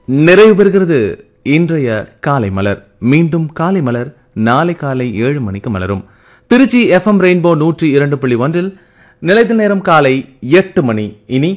நிறைவு பெறுகிறது இன்றைய காலை மலர் மீண்டும் காலை மலர் நாளை காலை ஏழு மணிக்கு மலரும் திருச்சி எஃப்எம் ரெயின்போ நூற்றி இரண்டு புள்ளி ஒன்றில் நிலைத்த நேரம் காலை எட்டு மணி இனி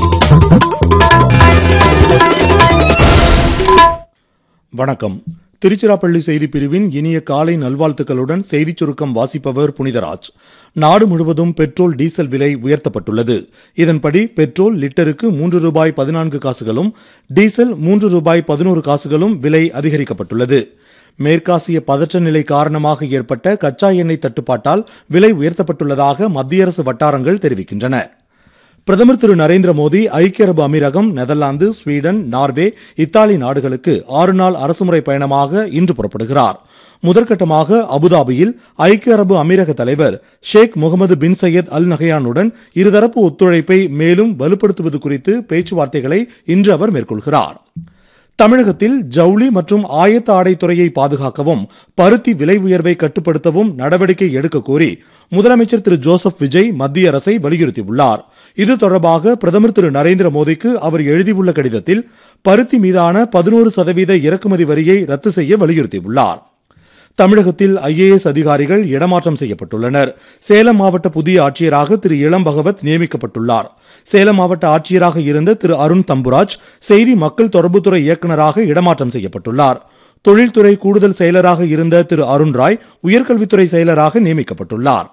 வணக்கம் திருச்சிராப்பள்ளி செய்திப் பிரிவின் இனிய காலை நல்வாழ்த்துக்களுடன் செய்திச் சுருக்கம் வாசிப்பவர் புனிதராஜ் நாடு முழுவதும் பெட்ரோல் டீசல் விலை உயர்த்தப்பட்டுள்ளது இதன்படி பெட்ரோல் லிட்டருக்கு மூன்று ரூபாய் பதினான்கு காசுகளும் டீசல் மூன்று ரூபாய் பதினோரு காசுகளும் விலை அதிகரிக்கப்பட்டுள்ளது மேற்காசிய பதற்ற நிலை காரணமாக ஏற்பட்ட கச்சா எண்ணெய் தட்டுப்பாட்டால் விலை உயர்த்தப்பட்டுள்ளதாக மத்திய அரசு வட்டாரங்கள் தெரிவிக்கின்றன பிரதமர் திரு நரேந்திர மோடி ஐக்கிய அரபு அமீரகம் நெதர்லாந்து ஸ்வீடன் நார்வே இத்தாலி நாடுகளுக்கு ஆறு நாள் அரசுமுறை பயணமாக இன்று புறப்படுகிறார் முதற்கட்டமாக அபுதாபியில் ஐக்கிய அரபு அமீரக தலைவர் ஷேக் முகமது பின் சையத் அல் நஹயானுடன் இருதரப்பு ஒத்துழைப்பை மேலும் வலுப்படுத்துவது குறித்து பேச்சுவார்த்தைகளை இன்று அவர் மேற்கொள்கிறார் தமிழகத்தில் ஜவுளி மற்றும் ஆயத்த ஆடை துறையை பாதுகாக்கவும் பருத்தி விலை உயர்வை கட்டுப்படுத்தவும் நடவடிக்கை எடுக்க கோரி முதலமைச்சர் திரு ஜோசப் விஜய் மத்திய அரசை வலியுறுத்தியுள்ளார் இது தொடர்பாக பிரதமர் திரு நரேந்திர மோடிக்கு அவர் எழுதியுள்ள கடிதத்தில் பருத்தி மீதான பதினோரு சதவீத இறக்குமதி வரியை ரத்து செய்ய வலியுறுத்தியுள்ளார் தமிழகத்தில் ஐஏஎஸ் அதிகாரிகள் இடமாற்றம் செய்யப்பட்டுள்ளனர் சேலம் மாவட்ட புதிய ஆட்சியராக திரு இளம் பகவத் நியமிக்கப்பட்டுள்ளார் சேலம் மாவட்ட ஆட்சியராக இருந்த திரு அருண் தம்புராஜ் செய்தி மக்கள் தொடர்புத்துறை இயக்குநராக இடமாற்றம் செய்யப்பட்டுள்ளார் தொழில்துறை கூடுதல் செயலராக இருந்த திரு அருண் ராய் உயர்கல்வித்துறை செயலராக நியமிக்கப்பட்டுள்ளார்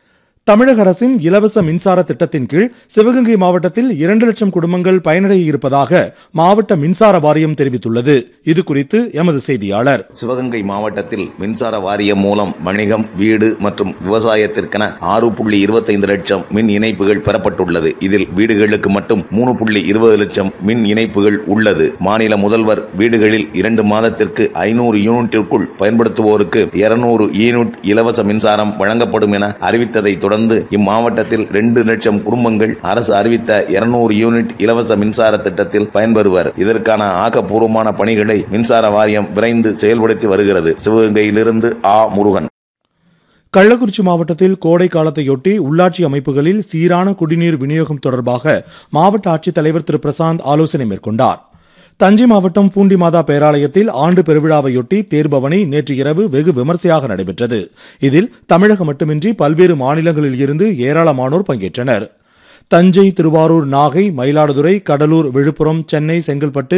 தமிழக அரசின் இலவச மின்சார திட்டத்தின் கீழ் சிவகங்கை மாவட்டத்தில் இரண்டு லட்சம் குடும்பங்கள் பயனடைய இருப்பதாக மாவட்ட மின்சார வாரியம் தெரிவித்துள்ளது இது குறித்து எமது செய்தியாளர் சிவகங்கை மாவட்டத்தில் மின்சார வாரியம் மூலம் வணிகம் வீடு மற்றும் விவசாயத்திற்கென ஆறு புள்ளி இருபத்தைந்து லட்சம் மின் இணைப்புகள் பெறப்பட்டுள்ளது இதில் வீடுகளுக்கு மட்டும் மூணு புள்ளி இருபது லட்சம் மின் இணைப்புகள் உள்ளது மாநில முதல்வர் வீடுகளில் இரண்டு மாதத்திற்கு ஐநூறு யூனிட்டிற்குள் பயன்படுத்துவோருக்கு இருநூறு யூனிட் இலவச மின்சாரம் வழங்கப்படும் என அறிவித்ததை தொடர்ந்து இம்மாவட்டத்தில் இரண்டு லட்சம் குடும்பங்கள் அரசு அறிவித்த இருநூறு யூனிட் இலவச மின்சார திட்டத்தில் பயன்பெறுவர் இதற்கான ஆக்கப்பூர்வமான பணிகளை மின்சார வாரியம் விரைந்து செயல்படுத்தி வருகிறது சிவகங்கையிலிருந்து ஆ முருகன் கள்ளக்குறிச்சி மாவட்டத்தில் கோடை காலத்தையொட்டி உள்ளாட்சி அமைப்புகளில் சீரான குடிநீர் விநியோகம் தொடர்பாக மாவட்ட ஆட்சித்தலைவர் திரு பிரசாந்த் ஆலோசனை மேற்கொண்டார் தஞ்சை மாவட்டம் பூண்டி மாதா பேராலயத்தில் ஆண்டு பெருவிழாவையொட்டி தேர்பவனி நேற்று இரவு வெகு விமர்சையாக நடைபெற்றது இதில் தமிழகம் மட்டுமின்றி பல்வேறு மாநிலங்களில் இருந்து ஏராளமானோர் பங்கேற்றனர் தஞ்சை திருவாரூர் நாகை மயிலாடுதுறை கடலூர் விழுப்புரம் சென்னை செங்கல்பட்டு